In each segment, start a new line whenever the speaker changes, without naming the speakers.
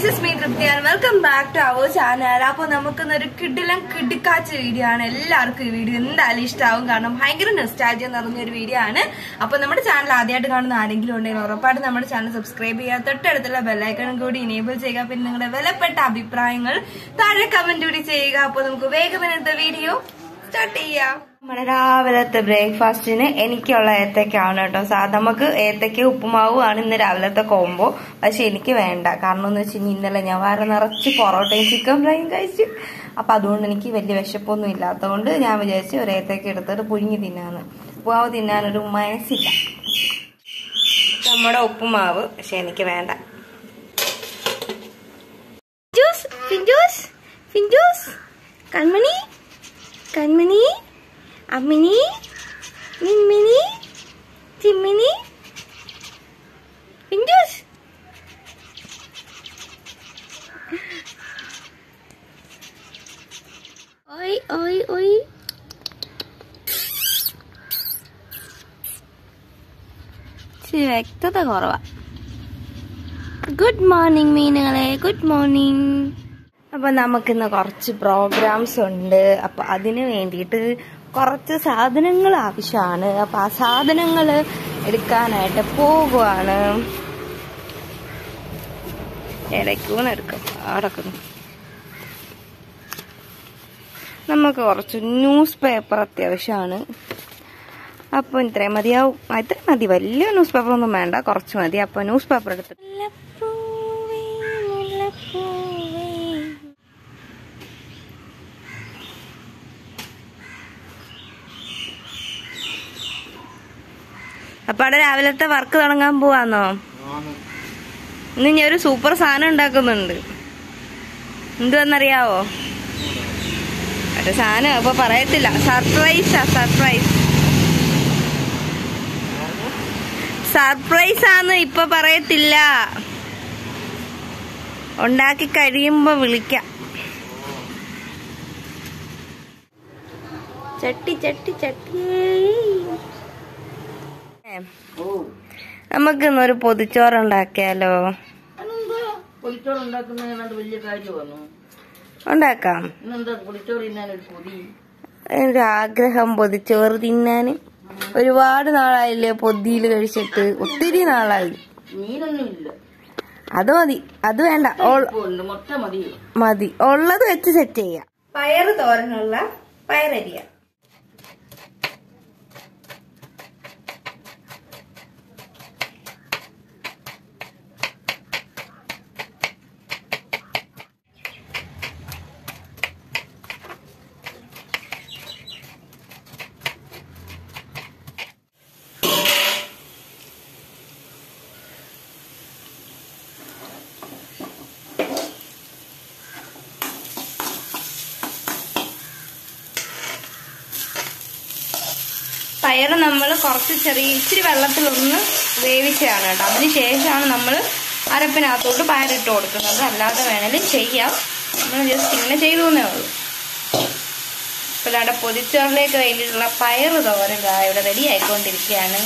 Guys മീ തൃപ്തിയാണ് welcome back to our channel അപ്പൊ നമുക്കിന്നൊരു കിഡിലും കിഡിക്കാച്ച വീഡിയോ ആണ് എല്ലാവർക്കും ഈ വീഡിയോ എന്തായാലും ഇഷ്ടമാവും കാരണം ഭയങ്കര നെസ്റ്റാജിയ നിറഞ്ഞൊരു വീഡിയോ ആണ് അപ്പൊ നമ്മുടെ ചാനൽ ആദ്യമായിട്ട് കാണുന്ന ആരെങ്കിലും ഉണ്ടെങ്കിൽ ഉറപ്പായിട്ട് നമ്മുടെ ചാനൽ സബ്സ്ക്രൈബ് ചെയ്യുക തൊട്ടടുത്തുള്ള ബെല്ലൈക്കണും കൂടി ഇനേബിൾ ചെയ്യുക പിന്നെ നിങ്ങളുടെ വിലപ്പെട്ട അഭിപ്രായങ്ങൾ താഴെ കമന്റ് കൂടി ചെയ്യുക അപ്പൊ നമുക്ക് വേഗം ഇന്നത്തെ വീഡിയോ സ്റ്റാർട്ട് ചെയ്യാം നമ്മുടെ രാവിലത്തെ ബ്രേക്ക്ഫാസ്റ്റിന് എനിക്കുള്ള ഏത്തക്കാണ് കേട്ടോ സാ നമുക്ക് ഏത്തക്ക ഉപ്പുമാവും ആണ് ഇന്ന് രാവിലത്തെ കോംബോ പക്ഷെ എനിക്ക് വേണ്ട കാരണം എന്ന് വെച്ച് കഴിഞ്ഞാൽ ഇന്നലെ ഞാൻ വയറ് നിറച്ച് പൊറോട്ടയും ചിക്കൻ ഫ്രൈയും കഴിച്ചു അപ്പൊ അതുകൊണ്ട് എനിക്ക് വലിയ വിശപ്പൊന്നും ഇല്ലാത്തതുകൊണ്ട് ഞാൻ വിചാരിച്ചു ഒരു ഏത്തക്ക എടുത്തിട്ട് പുഴുങ്ങി തിന്നാന്ന് ഉപ്പുമാവ് തിന്നാനൊരു മനസ്സില്ല നമ്മുടെ ഉപ്പുമാവ് പക്ഷെ എനിക്ക് വേണ്ട ഫിഞ്ചൂസ് ഫിഞ്ചൂസ് ഫിഞ്ചൂസ് കൺമണി കൺമണി അമ്മിനി മിൻമിനി ചിമ്മിനി ഫിഞ്ചൂസ് ഓയ് ഓയ് ഓയ് ഇച്ചിരി വ്യക്തത കുറവാ ഗുഡ് മോർണിംഗ് മീനുകളെ ഗുഡ് മോർണിംഗ് അപ്പൊ നമുക്കിന്ന് കുറച്ച് പ്രോഗ്രാംസ് ഉണ്ട് അപ്പൊ അതിന് വേണ്ടിയിട്ട് കുറച്ച് സാധനങ്ങൾ ആവശ്യമാണ് അപ്പൊ ആ സാധനങ്ങൾ എടുക്കാനായിട്ട് പോകുവാണ് ഇടയ്ക്കൂന്ന് എടുക്കും അടക്കുന്നു നമുക്ക് കുറച്ച് ന്യൂസ് പേപ്പർ അത്യാവശ്യമാണ് അപ്പോൾ ഇത്രയും മതിയാവും ഇത്രയും മതി വലിയ ന്യൂസ് പേപ്പർ ഒന്നും വേണ്ട കുറച്ച് മതി അപ്പോൾ ന്യൂസ് പേപ്പർ എടുത്ത് അപ്പൊ അവിടെ രാവിലത്തെ വർക്ക് തുടങ്ങാൻ പോവാന്നോ ഇന്ന് ഞാൻ ഒരു സൂപ്പർ സാധനം ഉണ്ടാക്കുന്നുണ്ട് എന്തുവെന്നറിയാവോ ഒരു സാധനം അപ്പൊ പറയത്തില്ല സർപ്രൈസാ സർപ്രൈസ് സർപ്രൈസ് ആന്ന് ഇപ്പൊ പറയത്തില്ല ഉണ്ടാക്കി കഴിയുമ്പോ വിളിക്കാം ചട്ടി ചട്ടി ചട്ടി നമുക്കിന്നൊരു പൊതിച്ചോറ് ഉണ്ടാക്കിയാലോ
പൊളിച്ചോറ് ഉണ്ടാക്കുന്നതിനകത്ത് വലിയ കാര്യം വന്നു
ഉണ്ടാക്കാം
ഇന്നെന്താ പൊളിച്ചോറ് തിന്നാനൊരു പൊതി
എന്റെ ആഗ്രഹം പൊതിച്ചോറ് തിന്നാന് ഒരുപാട് നാളായില്ലേ പൊതിയിൽ കഴിച്ചിട്ട് ഒത്തിരി നാളായി
മീനൊന്നും ഇല്ല
അത് മതി അത് വേണ്ട ഓൾ-
ഇപ്പൊ ഉണ്ട് മുട്ട മതി
മതി ഉള്ളത് വെച്ച് സെറ്റ് ചെയ്യാം പയറ് തോരനുള്ള പയറരിയ പയറ് നമ്മൾ കുറച്ച് ചെറിയ ഇച്ചിരി വെള്ളത്തിലൊന്ന് വേവിച്ചതാണ് കേട്ടോ അതിന് ശേഷമാണ് നമ്മൾ അരപ്പിനകത്തോട്ട് പയറിട്ട് കൊടുക്കുന്നത് അല്ലാതെ വേണേലും ചെയ്യാം നമ്മൾ ജസ്റ്റ് ഇങ്ങനെ ചെയ്തു എന്നേ ഉള്ളൂ ഇപ്പൊ ഇവിടെ പൊതിച്ചോറിലേക്ക് വേണ്ടിയിട്ടുള്ള പയറ് തോരൻ ദാ ഇവിടെ റെഡി ആയിക്കൊണ്ടിരിക്കുകയാണ്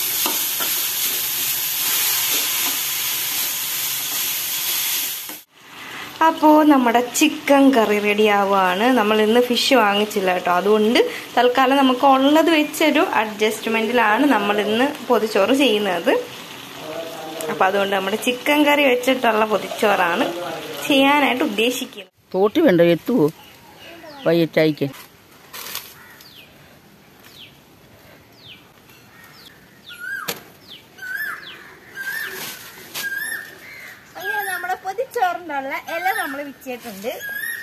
അപ്പോൾ നമ്മുടെ ചിക്കൻ കറി റെഡി ആവുകയാണ് നമ്മൾ ഇന്ന് ഫിഷ് വാങ്ങിച്ചില്ല കേട്ടോ അതുകൊണ്ട് തൽക്കാലം നമുക്ക് ഉള്ളത് വെച്ചൊരു അഡ്ജസ്റ്റ്മെന്റിലാണ് നമ്മൾ ഇന്ന് പൊതിച്ചോറ് ചെയ്യുന്നത് അപ്പോൾ അതുകൊണ്ട് നമ്മുടെ ചിക്കൻ കറി വെച്ചിട്ടുള്ള പൊതിച്ചോറാണ് ചെയ്യാനായിട്ട് ഉദ്ദേശിക്കുന്നത്
തോട്ടി വേണ്ട എത്തുവോ വൈകിട്ടയക്ക്
അങ്ങനെ നമ്മുടെ പൊതിച്ചോറിനുള്ള ഇല നമ്മൾ വിച്ചിട്ടുണ്ട്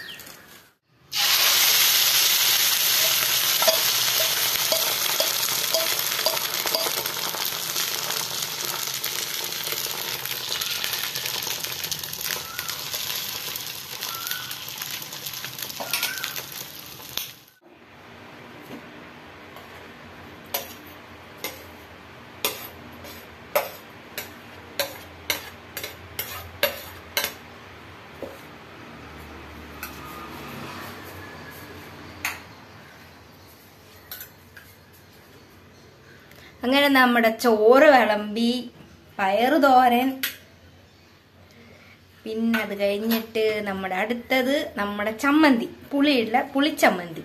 അങ്ങനെ നമ്മുടെ ചോറ് വിളമ്പി പയറ് തോരൻ പിന്നെ അത് കഴിഞ്ഞിട്ട് നമ്മുടെ അടുത്തത് നമ്മുടെ ചമ്മന്തി പുളിയുള്ള പുളിച്ചമ്മന്തി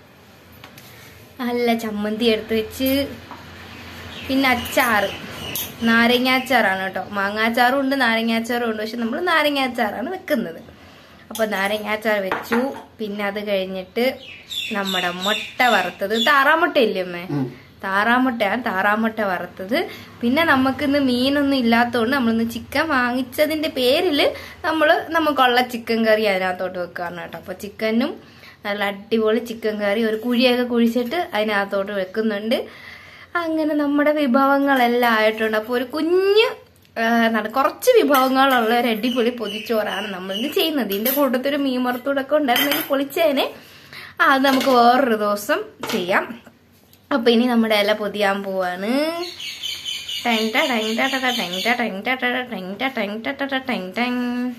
നല്ല ചമ്മന്തി എടുത്ത് വെച്ച് പിന്നെ അച്ചാറ് നാരങ്ങാച്ചാറാണ് കേട്ടോ മാങ്ങാച്ചാറും ഉണ്ട് നാരങ്ങാച്ചാറും ഉണ്ട് പക്ഷെ നമ്മൾ നാരങ്ങാച്ചാറാണ് വെക്കുന്നത് അപ്പൊ നാരങ്ങാച്ചാർ വെച്ചു പിന്നെ അത് കഴിഞ്ഞിട്ട് നമ്മുടെ മുട്ട വറുത്തത് താറാമുട്ട ഇല്ലേ അമ്മേ താറാമുട്ടയാണ് താറാമുട്ട വറുത്തത് പിന്നെ നമുക്കിന്ന് മീനൊന്നും ഇല്ലാത്തതുകൊണ്ട് നമ്മളിന്ന് ചിക്കൻ വാങ്ങിച്ചതിന്റെ പേരില് നമ്മൾ നമുക്കുള്ള ചിക്കൻ കറി അതിനകത്തോട്ട് വെക്കുകയാണ് കേട്ടോ അപ്പൊ ചിക്കനും നല്ല അടിപൊളി ചിക്കൻ കറി ഒരു കുഴിയൊക്കെ കുഴിച്ചിട്ട് അതിനകത്തോട്ട് വെക്കുന്നുണ്ട് അങ്ങനെ നമ്മുടെ വിഭവങ്ങളെല്ലാം ആയിട്ടുണ്ട് അപ്പോൾ ഒരു കുഞ്ഞ് ആ, എന്താണ് കുറച്ച് വിഭവങ്ങളുള്ള ഒരു അടിപൊളി പൊതിച്ചോറാണ് നമ്മൾ ഇന്ന് ചെയ്യുന്നത് ഇതിന്റെ കൂട്ടത്തിൽ മീൻ വറുത്തൂടൊക്കെ ഉണ്ടായിരുന്നെങ്കിൽ പൊളിച്ചേനെ ആ, അത് നമുക്ക് വേറൊരു ദിവസം ചെയ്യാം അപ്പൊ ഇനി നമ്മുടെ ഇല പൊതിയാൻ പോവാണ് ടെങ് ട ടെങ് ട ട ട ടെങ് ട ടെങ് ട ട ട ടെങ് ട ടെങ് ട ട ട ടെങ് ടെങ്.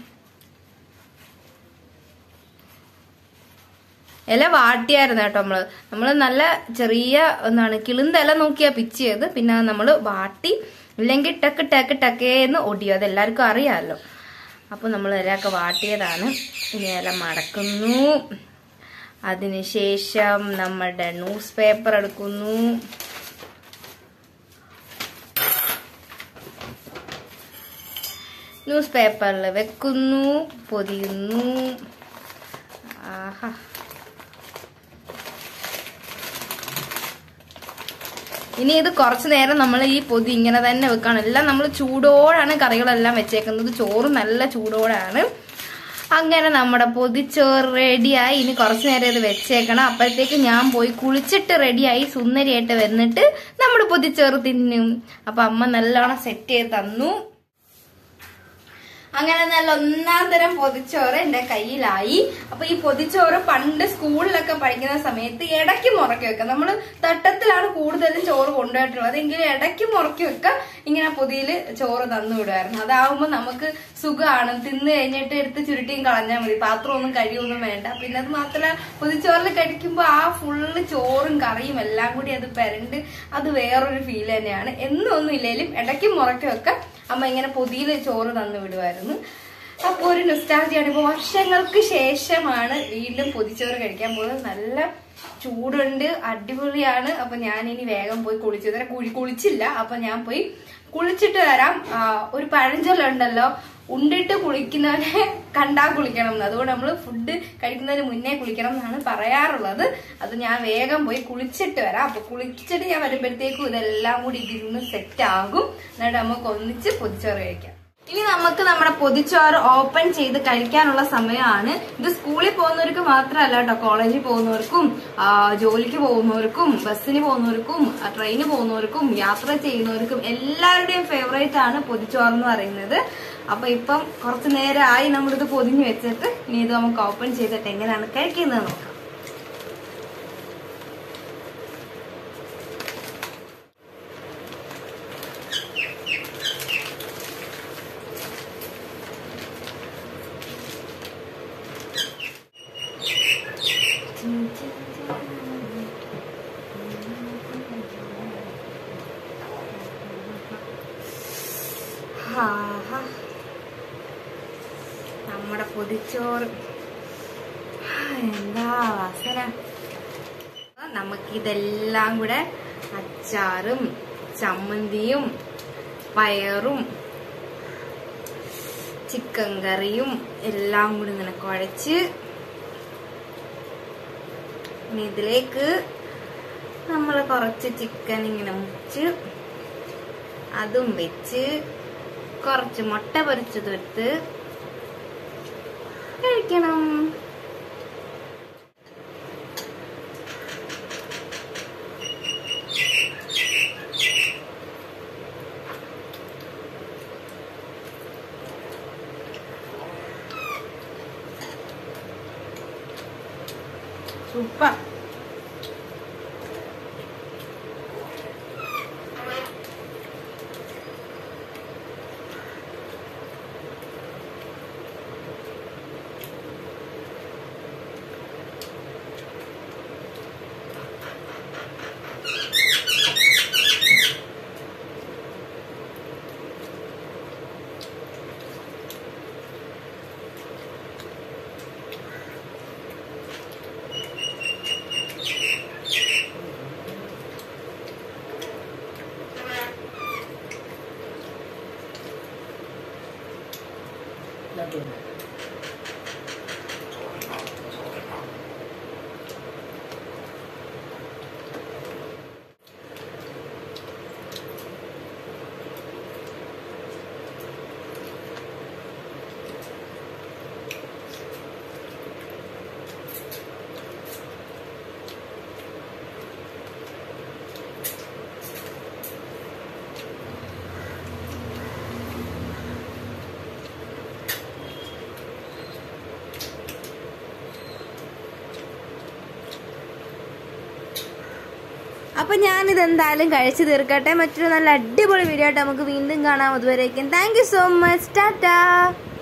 ഇല വാട്ടിയായിരുന്നു കേട്ടോ നമ്മള് നമ്മള് നല്ല ചെറിയ എന്താണ് കിളുന്ത ഇല നോക്കിയാ പിച്ച് ചെയ്ത് പിന്നെ അത് നമ്മള് വാട്ടി ഇല്ലെങ്കിൽ ടക്ക് ടക്ക് ടക്കേന്ന് ഒടിയും അതെല്ലാവർക്കും അറിയാമല്ലോ അപ്പൊ നമ്മൾ ഇലയൊക്കെ വാട്ടിയതാണ് ഇനി ഇല മടക്കുന്നു അതിനുശേഷം നമ്മുടെ ന്യൂസ് പേപ്പർ എടുക്കുന്നു ന്യൂസ് പേപ്പറിൽ വെക്കുന്നു പൊതിയുന്നു ആഹാ ഇനി ഇത് കുറച്ചു നേരം നമ്മൾ ഈ പൊതി ഇങ്ങനെ തന്നെ വെക്കണം എല്ലാം നമ്മൾ ചൂടോടാണ് കറികളെല്ലാം വെച്ചേക്കുന്നത് ചോറ് നല്ല ചൂടോടാണ് അങ്ങനെ നമ്മുടെ പൊതിച്ചോറ് റെഡിയായി ഇനി കുറച്ചു നേരം ഇത് വെച്ചേക്കണം അപ്പോഴത്തേക്ക് ഞാൻ പോയി കുളിച്ചിട്ട് റെഡിയായി സുന്ദരിയായിട്ട് വന്നിട്ട് നമ്മുടെ പൊതിച്ചോറ് തിന്നും അപ്പൊ അമ്മ നല്ലോണം സെറ്റ് ചെയ്ത് തന്നു അങ്ങനെ നല്ല ഒന്നാം തരം പൊതിച്ചോറ് എന്റെ കയ്യിലായി അപ്പൊ ഈ പൊതിച്ചോറ് പണ്ട് സ്കൂളിലൊക്കെ പഠിക്കുന്ന സമയത്ത് ഇടയ്ക്ക് മുറക്കി വെക്കാം നമ്മള് തട്ടത്തിലാണ് കൂടുതലും ചോറ് കൊണ്ടുപോയിട്ടുള്ളത് അതെങ്കിലും ഇടയ്ക്ക് മുറക്കി വെക്കാം ഇങ്ങനെ പൊതിയിൽ ചോറ് തന്നു വിടുമായിരുന്നു അതാവുമ്പോ നമുക്ക് സുഖമാണ് തിന്നു കഴിഞ്ഞിട്ട് എടുത്ത് ചുരുട്ടിയും കളഞ്ഞാൽ മതി പാത്രമൊന്നും കഴിയൊന്നും വേണ്ട പിന്നെ അത് മാത്രമല്ല പൊതിച്ചോറിൽ കഴിക്കുമ്പോ ആ ഫുള്ള് ചോറും കറിയും എല്ലാം കൂടി അത് പെരണ്ട് അത് വേറൊരു ഫീൽ തന്നെയാണ് എന്നൊന്നും ഇല്ലേലും ഇടയ്ക്ക് മുറക്കി വെക്കാം അമ്മ ഇങ്ങനെ പൊതിയിൽ ചോറ് തന്നു വിടുമായിരുന്നു അപ്പൊ ഒരു നൊസ്റ്റാൾജിയാണ് ഇപ്പൊ വർഷങ്ങൾക്ക് ശേഷമാണ് വീണ്ടും പൊതിച്ചോറ് കഴിക്കാൻ പോകുന്നത് നല്ല ചൂടുണ്ട് അടിപൊളിയാണ് അപ്പൊ ഞാൻ ഇനി വേഗം പോയി കുളിച്ചു ഇതുവരെ കുഴി കുളിച്ചില്ല അപ്പൊ ഞാൻ പോയി കുളിച്ചിട്ട് വരാം ആ, ഒരു പഴഞ്ചൊല്ലുണ്ടല്ലോ ഉണ്ടിട്ട് കുളിക്കുന്നവനെ കണ്ടാ കുളിക്കണം എന്ന് അതുകൊണ്ട് നമ്മൾ ഫുഡ് കഴിക്കുന്നതിന് മുന്നേ കുളിക്കണം എന്നാണ് പറയാറുള്ളത് അത് ഞാൻ വേഗം പോയി കുളിച്ചിട്ട് വരാം അപ്പൊ കുളിച്ചിട്ട് ഞാൻ വരുമ്പോഴത്തേക്കും ഇതെല്ലാം കൂടി ഇതിരുന്ന് സെറ്റ് ആകും എന്നിട്ട് നമുക്ക് ഒന്നിച്ച് പൊതിച്ചോറ് കഴിക്കാം ഇനി നമുക്ക് നമ്മുടെ പൊതിച്ചോറ് ഓപ്പൺ ചെയ്ത് കഴിക്കാനുള്ള സമയമാണ് ഇത് സ്കൂളിൽ പോകുന്നവർക്ക് മാത്രമല്ല കേട്ടോ കോളേജിൽ പോകുന്നവർക്കും ആ, ജോലിക്ക് പോകുന്നവർക്കും ബസ്സിന് പോകുന്നവർക്കും ആ, ട്രെയിന് പോകുന്നവർക്കും യാത്ര ചെയ്യുന്നവർക്കും എല്ലാവരുടെയും ഫേവറേറ്റ് ആണ് പൊതിച്ചോറ് എന്ന് പറയുന്നത് അപ്പൊ ഇപ്പം കുറച്ചു നേരമായി നമ്മളിത് പൊതിഞ്ഞു വെച്ചിട്ട് ഇനി ഇത് നമുക്ക് ഓപ്പൺ ചെയ്തിട്ട് എങ്ങനെയാണ് കഴിക്കുന്നത് നോക്കാം ആഹാ. നമ്മുടെ പൊതിച്ചോറ് ഹാ, എന്താ വാസന നമുക്കിതെല്ലാം കൂടെ അച്ചാറും ചമ്മന്തിയും പയറും ചിക്കൻ കറിയും എല്ലാം കൂടി ഇങ്ങനെ കുഴച്ച് ഇനി ഇതിലേക്ക് നമ്മൾ കുറച്ച് ചിക്കൻ ഇങ്ങനെ മുറിച്ച് അതും വെച്ച് കുറച്ച് മുട്ട പൊരിച്ചത് എടുത്ത് കഴിക്കണം സൂപ്പർ
ഇതൊക്കെ
അപ്പൊ ഞാനിത് എന്തായാലും കഴിച്ചു തീർക്കട്ടെ മറ്റൊരു നല്ല അടിപൊളി വീഡിയോ ആയിട്ട് നമുക്ക് വീണ്ടും കാണാം അതുവരേക്കും thank you so much Tata